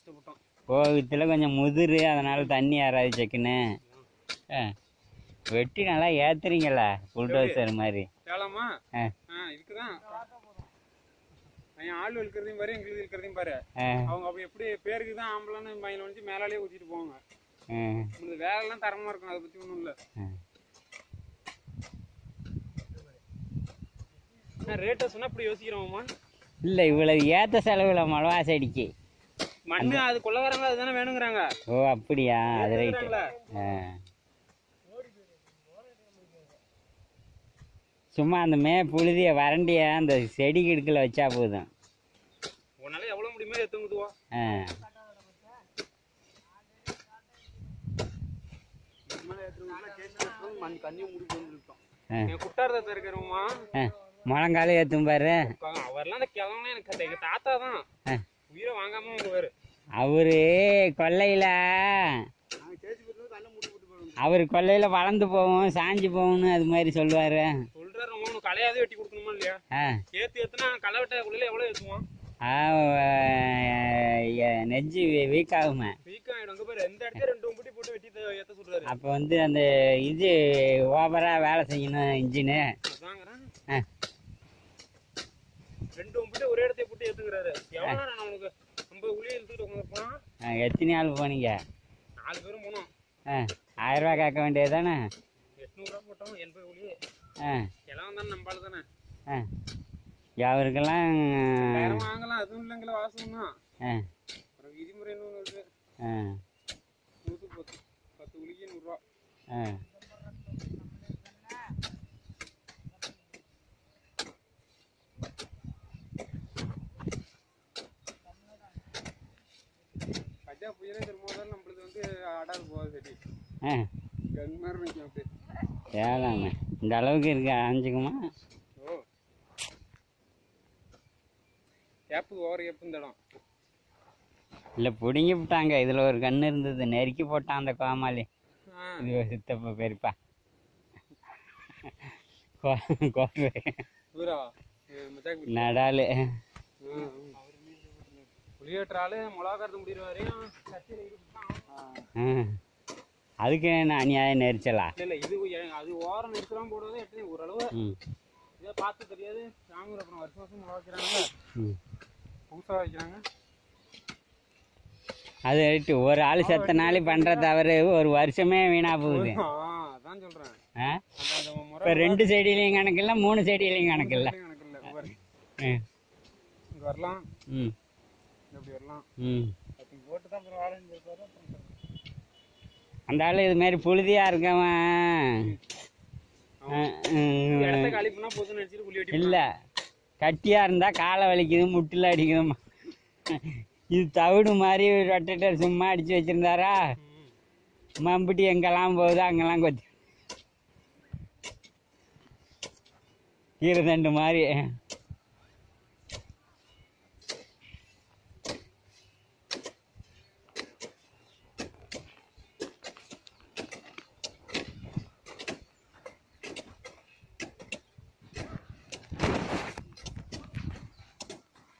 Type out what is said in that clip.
கஷ்டப்பட்டோம் கோவத்தில் கொஞ்சம் முதிரு அதனால தண்ணி ஏறாது செக்குன்னு ஆ வெட்டி நல்லா ஏத்துறீங்களா புல்டோசர் மாதிரி ஏலாமா ஆ ஆ இதுக்குதான் அவன் ஆள் இருக்கிறதையும் பாரு எங்களுக்கு இருக்கிறதையும் பாரு ஆ அவங்க அப்ப எப்படி பேருக்கு தான் ஆம்பளைன்னு பையன் வந்து மேலாலேயே ஊத்திட்டு போவாங்க ஆ இந்த வேலைலாம் தரமா இருக்கும் அதை பத்தி ஒண்ணும் இல்ல ரேட்டை சொன்னா இப்படி யோசிக்கிறோமா இல்லை இவ்வளவு ஏத்த செலவில் மிளவா செடிக்கு மண்ணு அது கொள்ளக்காரங்க அதுதானே வேணுங்கிறாங்க ஓ அப்படியா அது ரைட்டு வேணுங்கிறாங்களா? ஆ சும்மா அந்த மே புழுதிய வறண்டிய அந்த செடி கிடுக்கில் வச்சா போதும் உன்னால எவ்வளவு முடியுமோ எத்துங்குதுவா ஆ மண் கண்ணியும் முடி போயிருக்கோம் ஆ என் குட்டாரத்தை இருக்கிறவமா ஆ முழங்கால ஏற்றும் பாரு அவர்லாம் அந்த கிழவனே எனக்கு அந்த எங்க தாத்தா தான் ஆ உயிரை வாங்காம அவங்க வேறு அவரு கொல்லையில் நாங்க சேச்சி போட்டு கண்ணை மூடி போட்டு போறோம் அவர் கொல்லையில் வளர்ந்து போவோம் சாஞ்சு போகணும் அது மாதிரி சொல்லுவார் சொல்றாரு உனக்கு களையாவது வெட்டி கொடுக்கணுமா இல்லையா ஆ ஏத்து ஏத்துனா களை வெட்ட குள்ள எவ்வளவு ஏத்துவான் ஆ, எ- நெஞ்சு வீக் ஆகுமே வீக் ஆயிடும் அங்க பாரு எந்த இடத்துல ரெண்டு முட்டி போட்டு வெட்டி த- ஏத்த சொல்றாரு அப்போ வந்து அந்த இது ஓவராக வேலை செய்யணும் இன்ஜினு அதாங்கிறேன் ஆ ரெண்டு முட்டி ஒரே இடத்தைய போட்டு ஏத்துக்கிறாரு எவ்வளவு நேரம் நான் உனக்கு நம்ம உள்ளே இழுத்துட்டு உட்காந்து போனா ஆ, எத்தனை ஆள் போனீங்க நாலு பேரும் போனோம் ஆ ஆயிரம் ரூபா கேட்க வேண்டியது தானே எட்நூறுவா போட்டோம் எண்பது உள்ளே ஆ எல்லாம் தானே நம்பால தானே ஆ அவருக்கெல்லாம் வேற வாங்கலாம் அதுவும் இல்லைங்களா வாசம் தான் ஆ அப்புறம் விதிமுறைன்னு ஒன்று இருக்கு ஆ நூற்று பத்து பத்து உளிக்கு நூறுரூவா ஆ கஜா புயலே திரும்ப தான் நம்மளுக்கு வந்து ஆடாது போகாது சரி ஆ கன் மாதிரி நிற்கும் அப்படியே ஏழாமே இந்த அளவுக்கு இருக்கு அஞ்சுக்குமா ஓ ஏப்பு ஓவர் ஏப்பு இந்த இடம் இல்லை பிடுங்கி விட்டாங்க இதில் ஒரு கன்று இருந்தது நெருக்கி போட்டான் அந்த கோமாளி ஆ இது ஒரு சித்தப்பா பெரியப்பா கோ- கோவை இவரா மித்தாக்கு நடாலு புளியேற்றாலு மிளகா கருத்து முடிகிற சர்ச்சையில் ஈடுபட்டான் ஆ அதுக்கு என்ன அநியாயம் நெரிச்சலா இல்லை இல்லை இது எ- அது ஓரம் நிறுத்தலாம் போடுறது எத்தனை ஓரளவு ம் இதை பார்த்து தெரியாது சாமி அப்புறம் வருஷம் வருஷம் மிளகா வைக்கிறாங்க ம் புதுசாக வைக்கிறாங்க அது ரைட்டு ஒரு ஆள் செத்த நாளை பண்ணுற தவறு ஒரு வருஷமே வீணாக போகுது ஆ அதான் சொல்கிறேன் ஆ அந்த அந்த முறை இப்போ ரெண்டு செடியிலையும் கணக்கு இல்லை மூணு செடியிலையும் கணக்கு இல்லை எனக்கு இல்லை பாரு ம் இங்கே வரலாம் ம் இப்படி வரலாம் ம் அப்படி போட்டு தான் அப்புறம் வாழை இருப்பாரு அப்புறம் அந்த ஆள் இது மாதிரி புழுதியாக இருக்கவன் இடத்த காலி பண்ணா போதும்னு நினைச்சிட்டு குழி வெட்டி இல்லை கட்டியாக இருந்தால் காலை வலிக்குது முட்டில் அடிக்குதுமா இது தவிடு மாதிரி ரொட்டேட்டர் சும்மா அடித்து வச்சிருந்தாரா ம். மம்புட்டி எங்கெல்லாம் போகுதோ அங்கெல்லாம் கொத்தி கீரை தண்டு மாதிரி